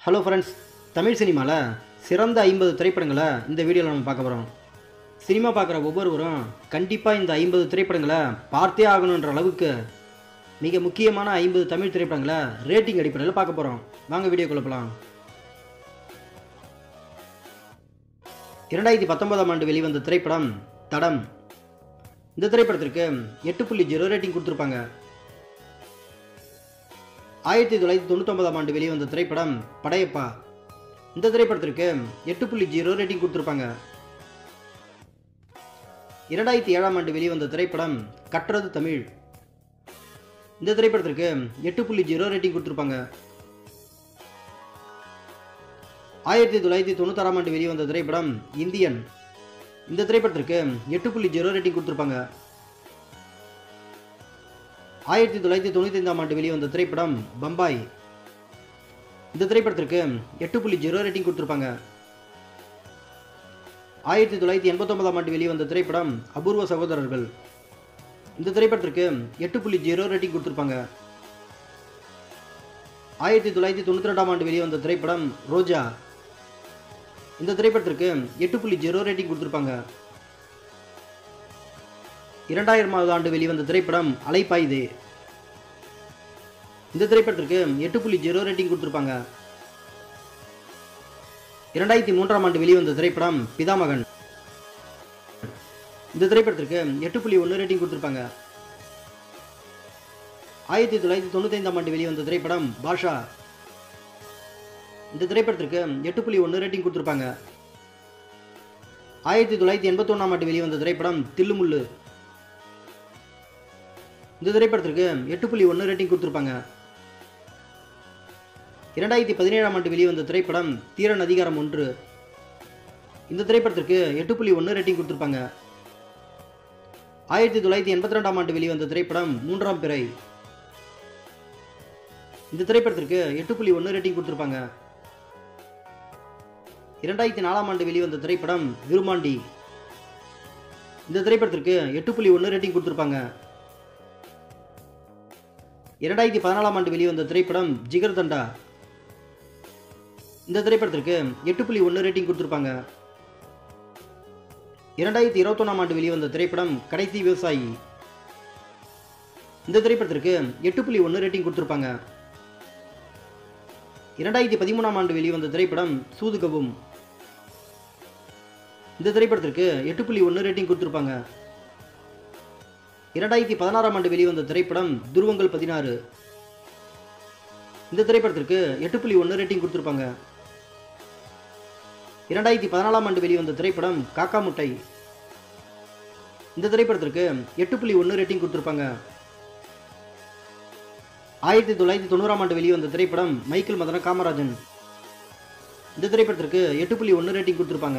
hello friends Tamil சினிமாவில் சிறந்த ஐம்பது திரைப்படங்களை இந்த வீடியோவில் நம்ம பார்க்க போகிறோம் சினிமா பார்க்குற ஒவ்வொருவரும் கண்டிப்பாக இந்த ஐம்பது திரைப்படங்களை பார்த்தே ஆகணுன்ற அளவுக்கு மிக முக்கியமான ஐம்பது தமிழ் திரைப்படங்களை ரேட்டிங் அடிப்படையில் பார்க்க போகிறோம் வாங்க வீடியோ போகலாம் இரண்டாயிரத்தி பத்தொன்பதாம் ஆண்டு வெளிவந்த திரைப்படம் தடம் இந்த திரைப்படத்திற்கு எட்டு புள்ளி ஜீரோ ரேட்டிங் கொடுத்துருப்பாங்க ஆயிரத்தி தொள்ளாயிரத்தி தொண்ணூத்தொன்பதாம் ஆண்டு வெளிவந்த திரைப்படம் படையப்பா இந்த திரைப்படத்திற்கு எட்டு புள்ளி ஜீரோ ரேட்டிங் கொடுத்துருப்பாங்க இரண்டாயிரத்தி ஏழாம் ஆண்டு வெளிவந்த திரைப்படம் கற்றது தமிழ் இந்த திரைப்படத்திற்கு எட்டு புள்ளி ஜீரோ ரேட்டிங் கொடுத்துருப்பாங்க ஆயிரத்தி தொள்ளாயிரத்தி தொண்ணூத்தாறாம் ஆண்டு வெளிவந்த திரைப்படம் இந்தியன் இந்த திரைப்படத்திற்கு எட்டு புள்ளி ஜீரோ ரேட்டிங் கொடுத்துருப்பாங்க ஆயிரத்தி தொள்ளாயிரத்தி தொண்ணூற்றி ஐந்தாம் ஆண்டு வெளிவந்த திரைப்படம் பம்பாய் இந்த திரைப்படத்திற்கு எட்டு புள்ளி ஜீரோ ரேட்டிங் கொடுத்துருப்பாங்க ஆயிரத்தி தொள்ளாயிரத்தி எண்பத்தொன்பதாம் ஆண்டு வெளிவந்த திரைப்படம் அபூர்வ சகோதரர்கள் இந்த திரைப்படத்திற்கு எட்டு புள்ளி ஜீரோ ரேட்டிங் கொடுத்துருப்பாங்க ஆயிரத்தி தொள்ளாயிரத்தி தொண்ணூற்றி ரெண்டாம் ஆண்டு வெளிவந்த திரைப்படம் ரோஜா இந்த திரைப்படத்திற்கு எட்டு புள்ளி ஜீரோ ரேட்டிங் கொடுத்துருப்பாங்க இரண்டாயிரமாவது ஆண்டு வெளிவந்த திரைப்படம் அலைப்பாயுது இந்த திரைப்படத்திற்கு எட்டு புள்ளி ஜீரோ ரேட்டிங் கொடுத்துருப்பாங்க இரண்டாயிரத்தி மூன்றாம் ஆண்டு வெளிவந்த திரைப்படம் பிதாமகன் இந்த திரைப்படத்திற்கு எட்டு புள்ளி ஒன்று ரேட்டிங் கொடுத்துருப்பாங்க ஆயிரத்தி தொள்ளாயிரத்தி தொண்ணூற்றி ஐந்தாம் ஆண்டு வெளிவந்த திரைப்படம் பாஷா இந்த திரைப்படத்திற்கு எட்டு புள்ளி ஒன்று ரேட்டிங் கொடுத்துருப்பாங்க ஆயிரத்தி தொள்ளாயிரத்தி எண்பத்தொன்னாம் ஆண்டு வெளிவந்த திரைப்படம் தில்லுமுள்ளு இந்த திரைப்படத்திற்கு எட்டு புள்ளி ஒன்று ரேட்டிங் கொடுத்துருப்பாங்க இரண்டாயிரத்தி பதினேழாம் ஆண்டு வெளிவந்த திரைப்படம் தீரன் அதிகாரம் ஒன்று இந்த திரைப்படத்திற்கு எட்டு புள்ளி ஒன்று ரேட்டிங் கொடுத்துருப்பாங்க ஆயிரத்தி தொள்ளாயிரத்தி எண்பத்தி ரெண்டாம் ஆண்டு வெளிவந்த திரைப்படம் மூன்றாம் பிறை இந்த திரைப்படத்திற்கு எட்டு புள்ளி ஒன்று ரேட்டிங் கொடுத்துருப்பாங்க இரண்டாயிரத்தி நாலாம் ஆண்டு வெளிவந்த திரைப்படம் விருமாண்டி இந்த திரைப்படத்திற்கு எட்டு புள்ளி ஒன்று ரேட்டிங் கொடுத்துருப்பாங்க இரண்டாயிரத்தி பதினாலாம் ஆண்டு வெளிவந்த திரைப்படம் ஜிகர் தண்டா இந்த திரைப்படத்திற்கு எட்டு புள்ளி ஒன்று ரேட்டிங் கொடுத்துருப்பாங்க இரண்டாயிரத்தி இருபத்தொன்னாம் ஆண்டு வெளிவந்த திரைப்படம் கடைசி விவசாயி இந்த திரைப்படத்திற்கு எட்டு புள்ளி ஒன்று ரேட்டிங் கொடுத்துருப்பாங்க இரண்டாயிரத்தி பதிமூணாம் ஆண்டு வெளிவந்த திரைப்படம் சூதுகவும் இந்த திரைப்படத்திற்கு எட்டு புள்ளி ஒன்று ரேட்டிங் கொடுத்துருப்பாங்க இரண்டாயிரத்தி பதினாறாம் ஆண்டு வெளிவந்த திரைப்படம் துருவங்கள் பதினாறு இந்த திரைப்படத்திற்கு எட்டு புள்ளி ஒன்று ரேட்டிங் கொடுத்துருப்பாங்க இரண்டாயிரத்தி பதினாலாம் ஆண்டு வெளிவந்த திரைப்படம் காக்கா முட்டை இந்த திரைப்படத்திற்கு எட்டு புள்ளி ஒன்று ரேட்டிங் கொடுத்துருப்பாங்க ஆயிரத்தி தொள்ளாயிரத்தி தொண்ணூறாம் ஆண்டு வெளிவந்த திரைப்படம் மைக்கேல் மதன காமராஜன் இந்த திரைப்படத்திற்கு எட்டு புள்ளி ஒன்று ரேட்டிங் கொடுத்துருப்பாங்க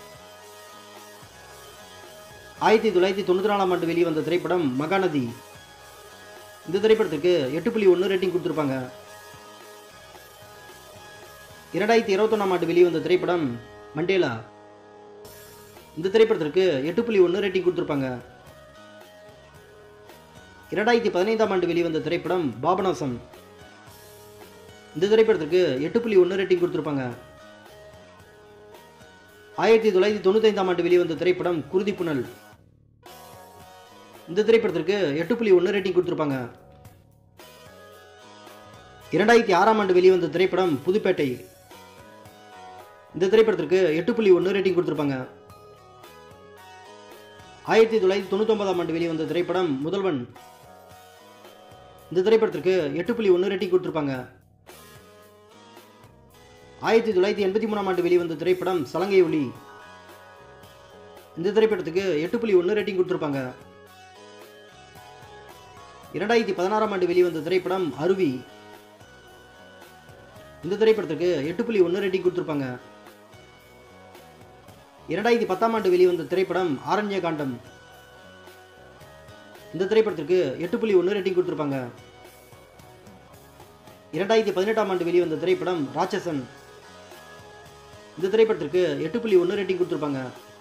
ஆயிரத்தி தொள்ளாயிரத்தி தொண்ணூற்றி நாலாம் ஆண்டு வெளிவந்த திரைப்படம் மகாநதி இந்த திரைப்படத்திற்கு எட்டு புள்ளி ஒன்று ரேட்டிங் கொடுத்துருப்பாங்க இரண்டாயிரத்தி இருபத்தொன்னாம் ஆண்டு வெளிவந்த திரைப்படம் மண்டேலா இந்த திரைப்படத்திற்கு எட்டு புள்ளி ஒன்று ரேட்டிங் கொடுத்துருப்பாங்க இரண்டாயிரத்தி பதினைந்தாம் ஆண்டு வெளிவந்த திரைப்படம் பாபநாசம் இந்த திரைப்படத்திற்கு எட்டு புள்ளி ஒன்று ரேட்டிங் கொடுத்துருப்பாங்க ஆயிரத்தி தொள்ளாயிரத்தி தொண்ணூத்தைந்தாம் ஆண்டு வெளிவந்த திரைப்படம் குருதி புனல் இந்த திரைப்படத்திற்கு எட்டு புள்ளி ஒன்று ரேட்டிங் கொடுத்துருப்பாங்க இரண்டாயிரத்தி ஆறாம் ஆண்டு வெளிவந்த திரைப்படம் புதுப்பேட்டை இந்த திரைப்படத்திற்கு எட்டு புள்ளி ஒன்று ரேட்டிங் கொடுத்துருப்பாங்க ஆயிரத்தி தொள்ளாயிரத்தி தொண்ணூத்தொன்பதாம் ஆண்டு வெளிவந்த திரைப்படம் முதல்வன் இந்த திரைப்படத்திற்கு எட்டு புள்ளி ஒன்று ரேட்டிங் கொடுத்துருப்பாங்க ஆயிரத்தி தொள்ளாயிரத்தி எண்பத்தி மூணாம் ஆண்டு வெளிவந்த திரைப்படம் சலங்கை ஒளி இந்த திரைப்படத்துக்கு எட்டு புள்ளி ஒன்று ரேட்டிங் கொடுத்துருப்பாங்க இரண்டாயிரத்தி பதினாறாம் ஆண்டு வெளிவந்த திரைப்படம் அருவி இந்த திரைப்படத்துக்கு எட்டு புள்ளி ஒன்று ரேட்டிங் கொடுத்துருப்பாங்க இரண்டாயிரத்தி பத்தாம் ஆண்டு வெளிவந்த திரைப்படம் ஆரண்ய காண்டம் இந்த திரைப்படத்திற்கு எட்டு புள்ளி ஒன்று ரேட்டிங் கொடுத்துருப்பாங்க இரண்டாயிரத்தி பதினெட்டாம் ஆண்டு வெளிவந்த திரைப்படம் ராட்சசன் இந்த திரைப்படத்திற்கு எட்டு புள்ளி ஒன்று ரேட்டிங் கொடுத்துருப்பாங்க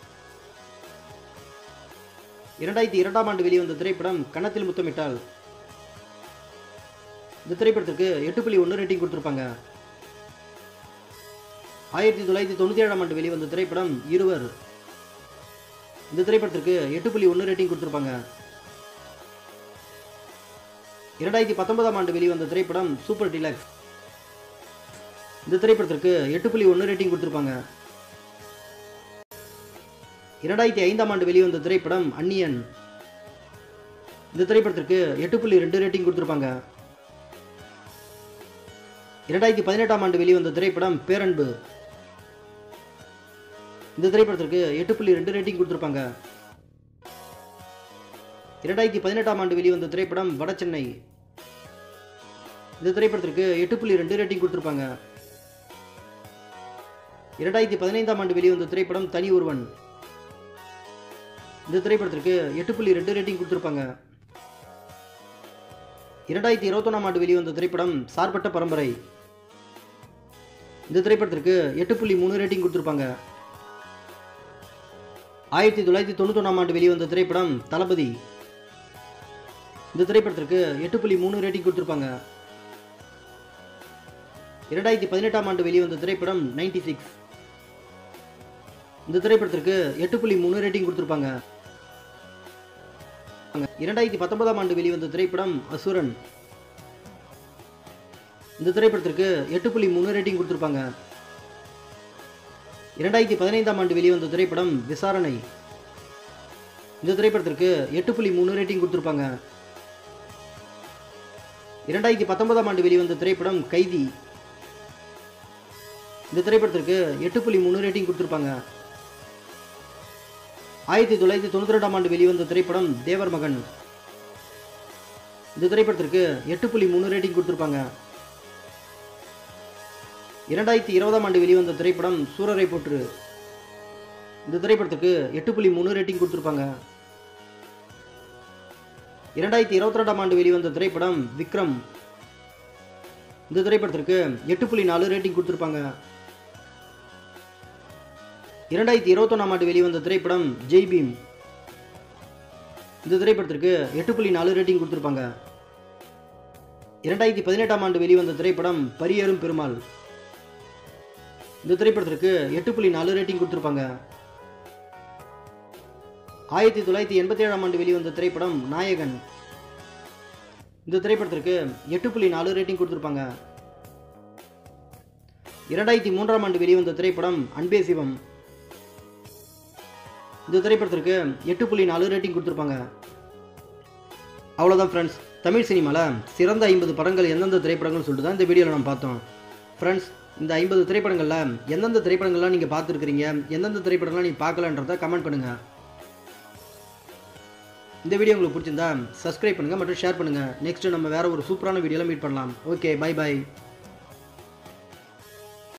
இரண்டாயிரத்தி இரண்டாம் ஆண்டு வெளிவந்த திரைப்படம் கன்னத்தில் முத்தமிட்டால் இந்த திரைப்படத்திற்கு எட்டு புள்ளி ஒன்று ரேட்டிங் கொடுத்துருப்பாங்க ஆயிரத்தி தொள்ளாயிரத்தி தொண்ணூற்றி ஏழாம் ஆண்டு வெளிவந்த திரைப்படம் இருவர் இந்த திரைப்படத்திற்கு எட்டு புள்ளி ஒன்று ரேட்டிங் கொடுத்துருப்பாங்க இரண்டாயிரத்தி பத்தொன்பதாம் ஆண்டு வெளிவந்த திரைப்படம் சூப்பர் டிலக்ஸ் இந்த திரைப்படத்திற்கு எட்டு புள்ளி ஒன்று ரேட்டிங் கொடுத்துருப்பாங்க இரண்டாயிரத்தி ஐந்தாம் ஆண்டு வெளிவந்த திரைப்படம் அன்னியன் இந்த திரைப்படத்திற்கு எட்டு புள்ளி ரெண்டு ரேட்டிங் கொடுத்துருப்பாங்க இரண்டாயிரத்தி பதினெட்டாம் ஆண்டு வெளிவந்த திரைப்படம் பேரன்பு இந்த திரைப்படத்திற்கு எட்டு புள்ளி ரெண்டு ரேட்டிங் கொடுத்துருப்பாங்க இரண்டாயிரத்தி பதினெட்டாம் ஆண்டு வெளிவந்த திரைப்படம் வடசென்னை இந்த திரைப்படத்திற்கு எட்டு புள்ளி ரெண்டு ரேட்டிங் கொடுத்துருப்பாங்க இரண்டாயிரத்தி பதினைந்தாம் ஆண்டு வெளிவந்த திரைப்படம் தனி ஒருவன் இந்த திரைப்படத்திற்கு எட்டு புள்ளி ரெண்டு ரேட்டிங் கொடுத்துருப்பாங்க இரண்டாயிரத்தி இருபத்தொன்னாம் ஆண்டு வெளிவந்த திரைப்படம் சார்பட்ட பரம்பரை இந்த திரைப்படத்திற்கு எட்டு புள்ளி மூணு ரேட்டிங் கொடுத்துருப்பாங்க ஆயிரத்தி தொள்ளாயிரத்தி தொண்ணூத்தொன்னாம் ஆண்டு வெளிவந்த திரைப்படம் தளபதி இந்த திரைப்படத்திற்கு எட்டு புள்ளி மூணு ரேட்டிங் கொடுத்துருப்பாங்க இரண்டாயிரத்தி பதினெட்டாம் ஆண்டு வெளிவந்த திரைப்படம் நைன்டி சிக்ஸ் இந்த திரைப்படத்திற்கு எட்டு புள்ளி மூணு ரேட்டிங் கொடுத்துருப்பாங்க இரண்டாயிரத்தி பத்தொன்பதாம் ஆண்டு வெளிவந்த திரைப்படம் அசுரன் இந்த திரைப்படத்திற்கு எட்டு புள்ளி மூணு ரேட்டிங் கொடுத்துருப்பாங்க இரண்டாயிரத்தி பதினைந்தாம் ஆண்டு வெளிவந்த திரைப்படம் விசாரணை இந்த திரைப்படத்திற்கு எட்டு புள்ளி மூணு ரேட்டிங் கொடுத்துருப்பாங்க இரண்டாயிரத்தி பத்தொன்பதாம் ஆண்டு வெளிவந்த திரைப்படம் கைதி இந்த திரைப்படத்திற்கு எட்டு புள்ளி மூணு ரேட்டிங் கொடுத்துருப்பாங்க ஆயிரத்தி தொள்ளாயிரத்தி தொண்ணூற்றி ரெண்டாம் ஆண்டு வெளிவந்த திரைப்படம் தேவர் மகன் இந்த திரைப்படத்திற்கு எட்டு புள்ளி மூணு ரேட்டிங் கொடுத்துருப்பாங்க இரண்டாயிரத்தி இருபதாம் ஆண்டு வெளிவந்த திரைப்படம் சூரரை போற்று இந்த திரைப்படத்துக்கு எட்டு புள்ளி மூணு ரேட்டிங் கொடுத்துருப்பாங்க இரண்டாயிரத்தி இருபத்தி ரெண்டாம் ஆண்டு வெளிவந்த திரைப்படம் விக்ரம் இந்த திரைப்படத்திற்கு எட்டு புள்ளி நாலு ரேட்டிங் கொடுத்துருப்பாங்க இரண்டாயிரத்தி இருபத்தொன்னாம் ஆண்டு வெளிவந்த திரைப்படம் ஜெய் பீம் இந்த திரைப்படத்திற்கு எட்டு புள்ளி நாலு ரேட்டிங் கொடுத்துருப்பாங்க இரண்டாயிரத்தி பதினெட்டாம் ஆண்டு வெளிவந்த திரைப்படம் பரியேறும் பெருமாள் இந்த திரைப்படத்திற்கு எட்டு புள்ளி நாலு ரேட்டிங் கொடுத்துருப்பாங்க ஆயிரத்தி தொள்ளாயிரத்தி எண்பத்தி ஏழாம் ஆண்டு வெளிவந்த திரைப்படம் நாயகன் இந்த திரைப்படத்திற்கு எட்டு புள்ளி நாலு ரேட்டிங் கொடுத்துருப்பாங்க இரண்டாயிரத்தி மூன்றாம் ஆண்டு வெளிவந்த திரைப்படம் அன்பே சிவம் இந்த திரைப்படத்திற்கு எட்டு புள்ளி நாலு ரேட்டிங் கொடுத்துருப்பாங்க அவ்வளோதான் ஃப்ரெண்ட்ஸ் தமிழ் சினிமாவில் சிறந்த ஐம்பது படங்கள் எந்தெந்த திரைப்படங்கள்னு சொல்லிட்டு தான் இந்த வீடியோவில் நம்ம பார்த்தோம் ஃப்ரெண்ட்ஸ் இந்த ஐம்பது திரைப்படங்களில் எந்தெந்த திரைப்படங்கள்லாம் நீங்கள் பார்த்துருக்கிறீங்க எந்தெந்த திரைப்படங்கள்லாம் நீங்கள் பார்க்கலன்றதை கமெண்ட் பண்ணுங்கள் இந்த வீடியோ உங்களுக்கு பிடிச்சிருந்தா சப்ஸ்கிரைப் பண்ணுங்கள் மற்றும் ஷேர் பண்ணுங்கள் நெக்ஸ்ட்டு நம்ம வேறு ஒரு சூப்பரான வீடியோவில் மீட் பண்ணலாம் ஓகே பை பை